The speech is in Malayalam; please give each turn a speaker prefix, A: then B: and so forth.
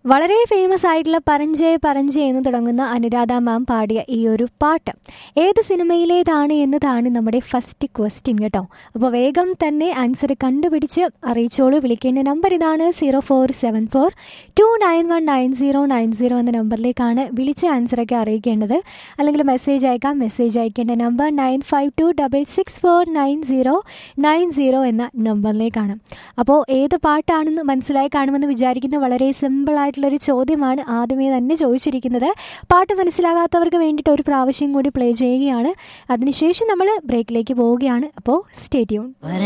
A: വളരെ ഫേമസ് ആയിട്ടുള്ള പറഞ്ചേ പറഞ്ചേ എന്ന് തുടങ്ങുന്ന അനുരാധ മാം പാടിയ ഈ ഒരു പാട്ട് ഏത് സിനിമയിലേതാണ് എന്നതാണ് നമ്മുടെ ഫസ്റ്റ് ക്വസ്റ്റ്യൻ കേട്ടോ അപ്പോൾ വേഗം തന്നെ ആൻസർ കണ്ടുപിടിച്ച് അറിയിച്ചോളൂ വിളിക്കേണ്ട നമ്പർ ഇതാണ് zero four seven four two nine one nine zero nine zero എന്ന നമ്പറിലേക്കാണ് വിളിച്ച് ആൻസറൊക്കെ അറിയിക്കേണ്ടത് അല്ലെങ്കിൽ മെസ്സേജ് അയക്കാം മെസ്സേജ് അയക്കേണ്ട number nine five two double six four nine zero nine zero എന്ന നമ്പറിലേക്കാണ് അപ്പോൾ ഏത് പാട്ടാണെന്ന് മനസ്സിലായി കാണുമെന്ന് വിചാരിക്കുന്ന വളരെ സിമ്പിൾ ആയിട്ടുള്ളൊരു ചോദ്യമാണ് ആദ്യമേ തന്നെ ചോദിച്ചിരിക്കുന്നത് പാട്ട് മനസ്സിലാകാത്തവർക്ക് വേണ്ടിയിട്ട് ഒരു പ്രാവശ്യം കൂടി പ്ലേ ചെയ്യുകയാണ് അതിനുശേഷം നമ്മൾ ബ്രേക്കിലേക്ക് പോവുകയാണ് അപ്പോൾ സ്റ്റേറ്റ്യൂൺ